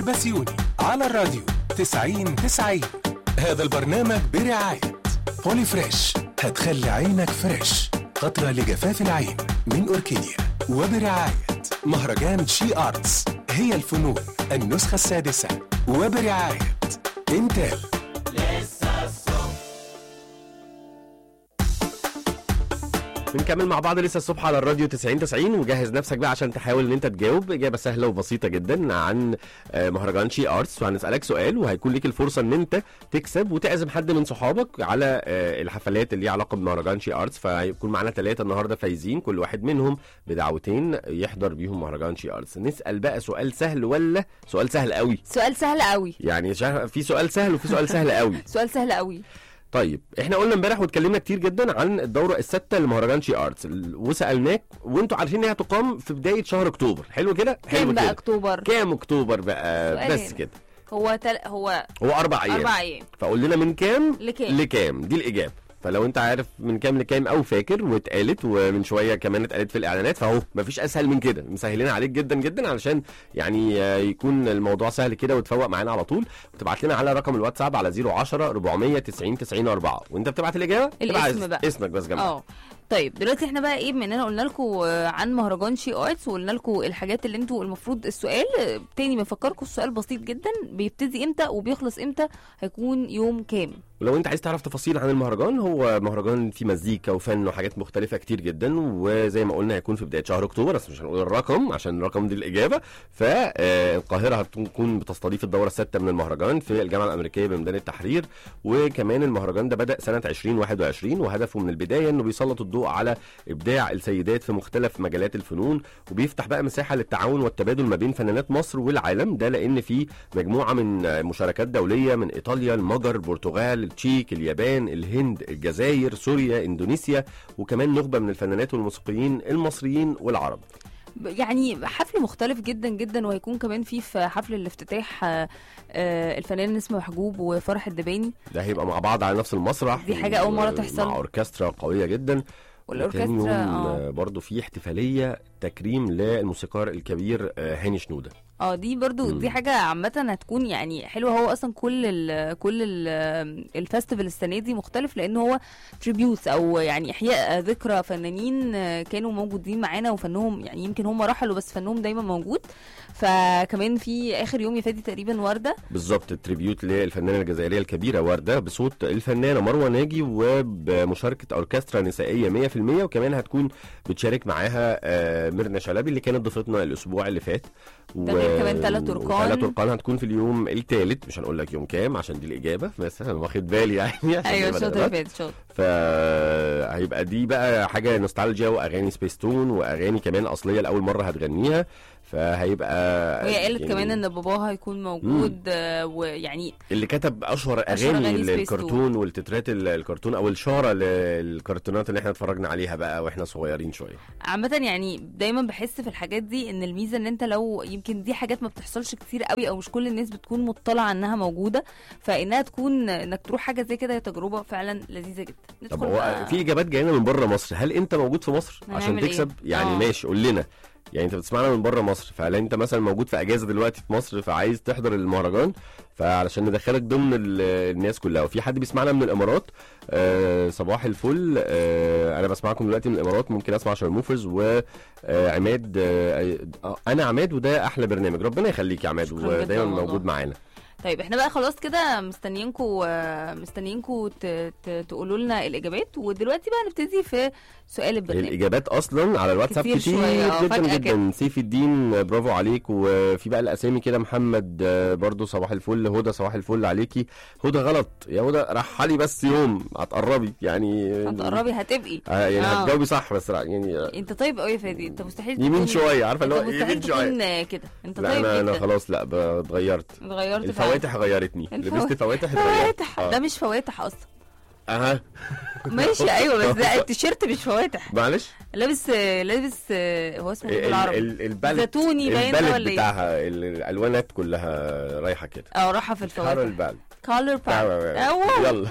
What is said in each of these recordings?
تامر بسيوني على الراديو 90 90 هذا البرنامج برعاية بولي فريش هتخلي عينك فريش قطرة لجفاف العين من أوركيديا وبرعاية مهرجان شي آرتس هي الفنون النسخة السادسة وبرعاية انتل بنكمل مع بعض لسه الصبح على الراديو 90 90 وجهز نفسك بقى عشان تحاول ان انت تجاوب اجابه سهله وبسيطه جدا عن آه، مهرجان شي ارتس وهنسالك سؤال وهيكون ليك الفرصه ان انت تكسب وتعزم حد من صحابك على آه، الحفلات اللي ليها علاقه بمهرجان شي ارتس فهيكون معانا ثلاثه النهارده فايزين كل واحد منهم بدعوتين يحضر بيهم مهرجان شي ارتس نسال بقى سؤال سهل ولا سؤال سهل قوي سؤال سهل قوي يعني شا- في سؤال سهل وفي سؤال سهل قوي سؤال سهل قوي طيب احنا قلنا امبارح واتكلمنا كتير جدا عن الدوره السادسه لمهرجان شي ارتس ال- وسالناك وانتوا عارفين انها تقام في بدايه شهر اكتوبر حلو كده حلو كام بقى كده اكتوبر كام اكتوبر بقى سؤال بس هنا. كده هو تل... هو هو اربع ايام اربع ايام فقول لنا من كام لكام لكام دي الاجابه فلو انت عارف من كام لكام او فاكر واتقالت ومن شويه كمان اتقالت في الاعلانات فاهو مفيش اسهل من كده مسهلين عليك جدا جدا علشان يعني آه، يكون الموضوع سهل كده وتفوق معانا على طول وتبعت لنا على رقم الواتساب على 010 490 90 4 وانت بتبعت الاجابه الاسم تبعت بقى. اسمك بس جنبك اه طيب دلوقتي احنا بقى ايه بما اننا قلنا لكم عن مهرجان شي ارتس وقلنا لكم الحاجات اللي انتوا المفروض السؤال آه، تاني بنفكركم السؤال بسيط جدا بيبتدي امتى وبيخلص امتى هيكون يوم كام ولو انت عايز تعرف تفاصيل عن المهرجان هو مهرجان فيه مزيكا وفن وحاجات مختلفه كتير جدا وزي ما قلنا هيكون في بدايه شهر اكتوبر بس مش هنقول الرقم عشان الرقم دي الاجابه فالقاهره هتكون بتستضيف الدوره السادسه من المهرجان في الجامعه الامريكيه بميدان التحرير وكمان المهرجان ده بدا سنه 2021 وهدفه من البدايه انه بيسلط الضوء على ابداع السيدات في مختلف مجالات الفنون وبيفتح بقى مساحه للتعاون والتبادل ما بين فنانات مصر والعالم ده لان في مجموعه من مشاركات دوليه من ايطاليا المجر البرتغال التشيك اليابان الهند الجزائر سوريا اندونيسيا وكمان نخبه من الفنانات والموسيقيين المصريين والعرب ب- يعني حفل مختلف جدا جدا وهيكون كمان فيه في حفل الافتتاح آه، آه، الفنان اسمه محجوب وفرح الدباني ده هيبقى مع بعض على نفس المسرح دي حاجة أول مرة و- تحصل. مع اوركسترا قويه جدا وتاني والاوركسترا يوم اه آه، برضو في احتفاليه تكريم للموسيقار الكبير آه، هاني شنوده اه دي برضو مم. دي حاجة عامة هتكون يعني حلوة هو اصلا كل ال كل ال الفestival السنة دي مختلف لان هو تريبيوتس او يعني احياء ذكرى فنانين آه، كانوا موجودين معانا وفنهم يعني يمكن هم رحلوا بس فنهم دايما موجود فكمان في اخر يوم يفادي تقريبا وردة بالظبط التريبيوت للفنانه الجزائريه الكبيره ورده بصوت الفنانه مروه ناجي وبمشاركه اوركسترا نسائيه 100% وكمان هتكون بتشارك معاها آه، ميرنا شلبي اللي كانت ضيفتنا الاسبوع اللي فات ده غير كمان تلات تركان. ثلاث تركان هتكون في اليوم الثالث مش هنقول لك يوم كام عشان دي الاجابه بس انا واخد بالي يعني عشان ايوه نبقى الشوط نقرأ. اللي فات شوط فهيبقى دي بقى حاجه نوستالجيا واغاني سبيس تون واغاني كمان اصليه لاول مره هتغنيها فهيبقى وهي قالت يعني كمان ان باباها هيكون موجود آه، ويعني اللي كتب اشهر أشهر اغاني أغاني سبيس للكرتون والتترات ال- الكرتون او الشاره للكرتونات اللي احنا اتفرجنا عليها بقى واحنا صغيرين شويه عامة يعني دايما بحس في الحاجات دي ان الميزة ان انت لو يمكن دي حاجات ما بتحصلش كتير قوي او مش كل الناس بتكون مطلعة انها موجودة فانها تكون انك تروح حاجة زي كده هي تجربة فعلا لذيذة جدا طب ندخل هو بقى- في اجابات جاينا من بره مصر هل انت موجود في مصر عشان هنعمل إيه؟ تكسب يعني آه. ماشي قول لنا يعني انت بتسمعنا من بره مصر فهل انت مثلا موجود في اجازه دلوقتي في مصر فعايز تحضر المهرجان فعلشان ندخلك ضمن ال- الناس كلها وفي حد بيسمعنا من الامارات آه صباح الفل آه انا بسمعكم دلوقتي من الامارات ممكن اسمع شرموفرز وعماد آه آه انا عماد وده احلى برنامج ربنا يخليك يا عماد شكراً جداً ودايما والله. موجود معانا طيب احنا بقى خلاص كده مستنيينكم مستنيينكم ت- ت- تقولوا لنا الاجابات ودلوقتي بقى نبتدي في سؤال البرنامج الاجابات اصلا على الواتساب كتير كتير, شوية، آه، جدا فجأة جدا سيف الدين آه، برافو عليك وفي بقى الاسامي كده محمد آه، برضو صباح الفل هدى صباح الفل عليكي هدى غلط يا هدى رحلي بس يوم هتقربي يعني هتقربي هتبقي آه يعني آه. هتجاوبي صح بس لا، يعني آه، انت طيب قوي يا فادي انت مستحيل يمين تكون- شويه عارفه اللي انت هو مستحيل يمين شويه تكون كده انت لا طيب انا انا جدا خلاص لا ب- اتغيرت اتغيرت الفواتح غيرتني الفوا- لبست فواتح اتغيرت فواتح آه. ده مش فواتح اصلا اها ماشي ايوه بس ده التيشيرت مش فواتح معلش لابس لابس هو اسمه ايه ال- بالعربي ال- البلد زيتوني باين ده البلد ولا ايه؟ بتاعها ال- الالوانات كلها رايحه كده اه راحه في حر الفواتح البلد كولر باك يلا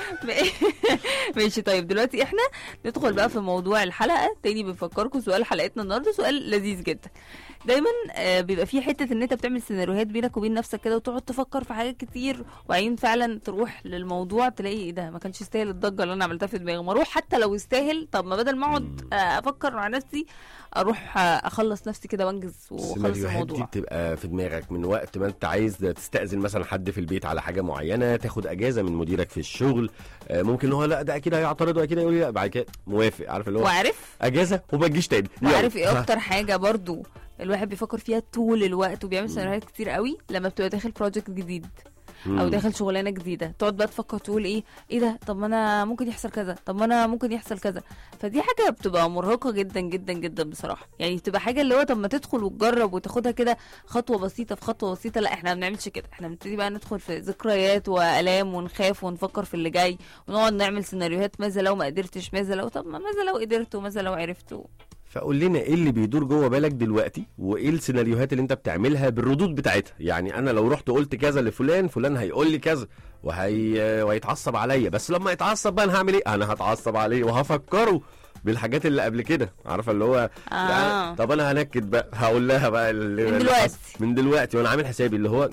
ماشي طيب دلوقتي احنا ندخل بقى في موضوع الحلقه تاني بنفكركم سؤال حلقتنا النهارده سؤال لذيذ جدا دايما آه، بيبقى في حته ان انت بتعمل سيناريوهات بينك وبين نفسك كده وتقعد تفكر في حاجات كتير وبعدين فعلا تروح للموضوع تلاقي ايه ده ما كانش يستاهل الضجه اللي انا عملتها في دماغي ما اروح حتى لو يستاهل طب ما بدل ما اقعد آه، افكر مع نفسي اروح آه، اخلص نفسي كده وانجز واخلص السيناريوهات دي الموضوع بتبقى في دماغك من وقت ما انت عايز تستأذن مثلا حد في البيت على حاجه معينه تاخد اجازه من مديرك في الشغل آه، ممكن هو لا ده اكيد هيعترض واكيد هيقول لي لا بعد كده موافق عارف اللي هو وعارف اجازه وما تجيش تاني يلا. وعارف ايه ها. اكتر حاجه برضو الواحد بيفكر فيها طول الوقت وبيعمل سيناريوهات كتير قوي لما بتبقى داخل بروجكت جديد او مم. داخل شغلانه جديده تقعد بقى تفكر تقول ايه ايه ده طب ما انا ممكن يحصل كذا طب ما انا ممكن يحصل كذا فدي حاجه بتبقى مرهقه جدا جدا جدا بصراحه يعني بتبقى حاجه اللي هو طب ما تدخل وتجرب وتاخدها كده خطوه بسيطه في خطوه بسيطه لا احنا ما بنعملش كده احنا بنبتدي بقى ندخل في ذكريات والام ونخاف ونفكر في اللي جاي ونقعد نعمل سيناريوهات ماذا لو ما قدرتش ماذا لو طب ما ماذا لو قدرت وماذا لو عرفت فقول لنا ايه اللي بيدور جوه بالك دلوقتي وايه السيناريوهات اللي انت بتعملها بالردود بتاعتها يعني انا لو رحت قلت كذا لفلان فلان هيقول لي كذا وهي وهيتعصب عليا بس لما يتعصب بقى انا هعمل ايه انا هتعصب عليه وهفكره بالحاجات اللي قبل كده عارفه اللي هو آه. طب انا هنكد بقى هقول لها بقى اللي من اللي دلوقتي. حصل. من دلوقتي وانا عامل حسابي اللي هو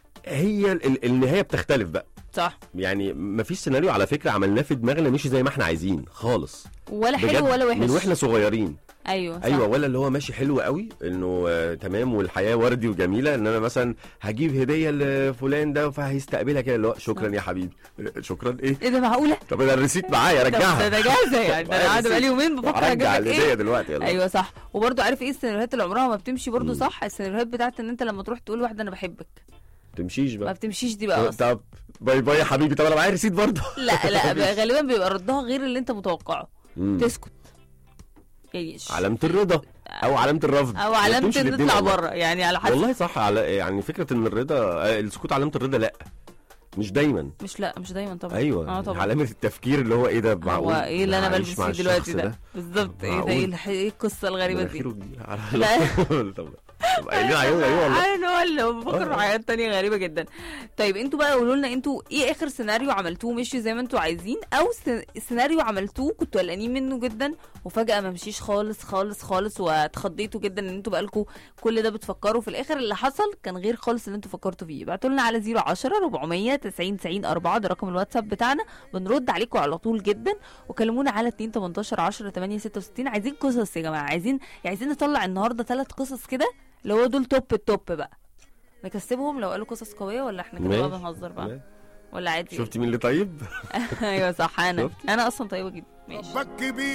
هي ال- ال- النهايه بتختلف بقى صح يعني مفيش سيناريو على فكره عملناه في دماغنا مشي زي ما احنا عايزين خالص ولا بجد حلو ولا وحش من واحنا صغيرين ايوه صح. ايوه ولا اللي هو ماشي حلو قوي انه آه تمام والحياه وردي وجميله ان انا مثلا هجيب هديه لفلان ده فهيستقبلها كده اللي هو شكرا يا حبيبي شكرا ايه ايه ده معقوله طب انا الريسيت معايا ده- ده رجعها ده جاهزه يعني ده انا قاعده بقالي يومين بفكر اجيب ارجع لك الهديه ايه دلوقتي يلا ايوه صح وبرضه عارف ايه السيناريوهات اللي عمرها ما بتمشي برضه مم. صح السيناريوهات بتاعت ان انت لما تروح تقول واحده انا بحبك تمشيش ما بقى بتمشيش دي بقى اصلا طب باي باي يا حبيبي طب انا معايا ريسيت برضه لا لا بقى غالبا بيبقى ردها غير اللي انت متوقعه مم. تسكت يعني ش- علامه الرضا او علامه الرفض او علامه بتمشي ان الاتنين تطلع والله. بره يعني على حسب والله صح على يعني فكره ان الرضا آه، السكوت علامه الرضا لا مش دايما مش لا مش دايما طبعا ايوه اه طبعا علامه التفكير اللي هو ايه ده معقول هو ايه اللي انا عايش بلبس مع فيه دلوقتي الشخص ده بالظبط ايه ده معقول؟ ايه الح- ايه القصه الغريبه دي مناخيره كبيرة. لا. طب طب قايلين عليهم غريبة والله انا ولا بفكر في آه. حاجات تانية غريبة جدا طيب انتوا بقى قولوا لنا انتوا ايه اخر سيناريو عملتوه مشي زي ما انتوا عايزين او س- سيناريو عملتوه كنتوا قلقانين منه جدا وفجأة ما مشيش خالص خالص خالص واتخضيتوا جدا ان انتوا بقالكوا كل ده بتفكروا في الاخر اللي حصل كان غير خالص اللي انتوا فكرتوا فيه ابعتوا لنا على 010 400 90 90 4 ده رقم الواتساب بتاعنا بنرد عليكم على طول جدا وكلمونا على 2 18 10 8 66 عايزين قصص يا جماعه عايزين عايزين نطلع النهارده ثلاث قصص كده اللي هو دول توب التوب بقى نكسبهم لو قالوا قصص قويه ولا احنا كده بقى ماشي. بنهزر بقى ماشي. ولا عادي شفتي مين اللي طيب ايوه صح انا شفتي؟ انا اصلا طيبه جدا ماشي ربك كبير